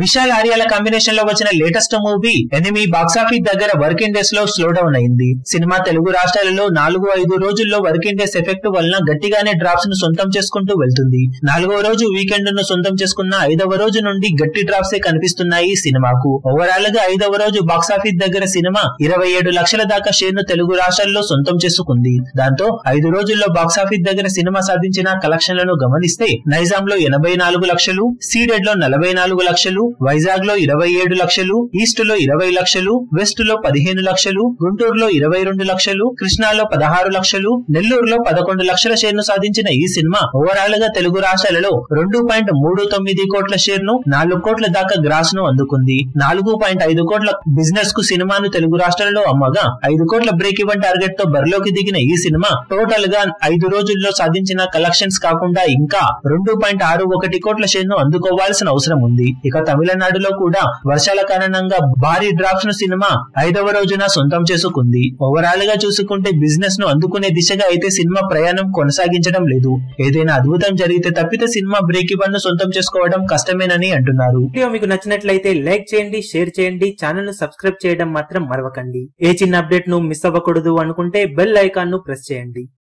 Vishal ఆర్యాల combination లో వచ్చిన latest movie Enemy box office దగ్గర వర్కింగ్ డేస్ లో స్లో డౌన్ అయింది సినిమా తెలుగు రాష్ట్రాలలో నాలుగు ఐదు రోజుల్లో వర్కింగ్ డేస్ ఎఫెక్ట్ వలన గట్టిగానే డ్రాప్స్ ను సొంతం చేసుకుంటూ వెళ్తుంది నాలుగవ రోజు వీకెండ్ ను సొంతం చేసుకున్న ఐదవ రోజు నుండి గట్టి డ్రాప్స్ కనిపిస్తున్నాయి ఈ సినిమాకు ఓవరాల్ గా ఐదవ రోజు బాక్సాఫీస్ దగ్గర సినిమా ఇరవై ఏడు లక్షల దాకా షేర్ ను తెలుగు రాష్ట్రాల్లో సొంతం చేసుకుంది దాంతో ఐదు రోజుల్లో బాక్సాఫీస్ దగ్గర సినిమా సాధించిన కలెక్షన్లను గమనిస్తే నైజాం లో ఎనభై నాలుగు లక్షలు సీడెడ్ లో నలభై నాలుగు లక్షలు వైజాగ్ లో ఇరవై ఏడు లక్షలు ఈస్ట్ లో ఇరవై లక్షలు వెస్ట్ లో పదిహేను లక్షలు గుంటూరులో ఇరవై రెండు లక్షలు కృష్ణాలో పదహారు లక్షలు నెల్లూరులో పదకొండు లక్షల షేర్ ను సాధించిన ఈ సినిమా ఓవరాల్ గా తెలుగు రాష్ట్రాలలో రెండు పాయింట్ మూడు తొమ్మిది కోట్ల షేర్ ను నాలుగు కోట్ల దాకా గ్రాస్ ను అందుకుంది నాలుగు పాయింట్ ఐదు కోట్ల బిజినెస్ కు సినిమాను తెలుగు రాష్ట్రాలలో అమ్మగా ఐదు కోట్ల బ్రేక్ ఈవెన్ టార్గెట్ తో బరిలోకి దిగిన ఈ సినిమా టోటల్ గా ఐదు రోజుల్లో సాధించిన కలెక్షన్స్ కాకుండా ఇంకా రెండు పాయింట్ ఆరు ఒకటి కోట్ల షేర్ ను అందుకోవాల్సిన అవసరం ఉంది ఇక తమిళనాడులో కూడా వర్షాల కారణంగా భారీ డ్రాప్స్ ను సినిమా ఐదవ రోజున సొంతం చేసుకుంది ఓవరాల్ గా చూసుకుంటే బిజినెస్ ను అందుకునే దిశగా అయితే సినిమా ప్రయాణం కొనసాగించడం లేదు ఏదైనా అద్భుతం జరిగితే తప్పితే సినిమా బ్రేక్ ఇవన్ ను సొంతం చేసుకోవడం కష్టమేనని అంటున్నారు వీడియో మీకు నచ్చినట్లయితే లైక్ చేయండి షేర్ చేయండి ఛానల్ ను సబ్స్క్రైబ్ చేయడం మాత్రం మరవకండి ఏ చిన్న అప్డేట్ ను మిస్ అవ్వకూడదు అనుకుంటే బెల్ ఐకాన్ ను ప్రెస్ చేయండి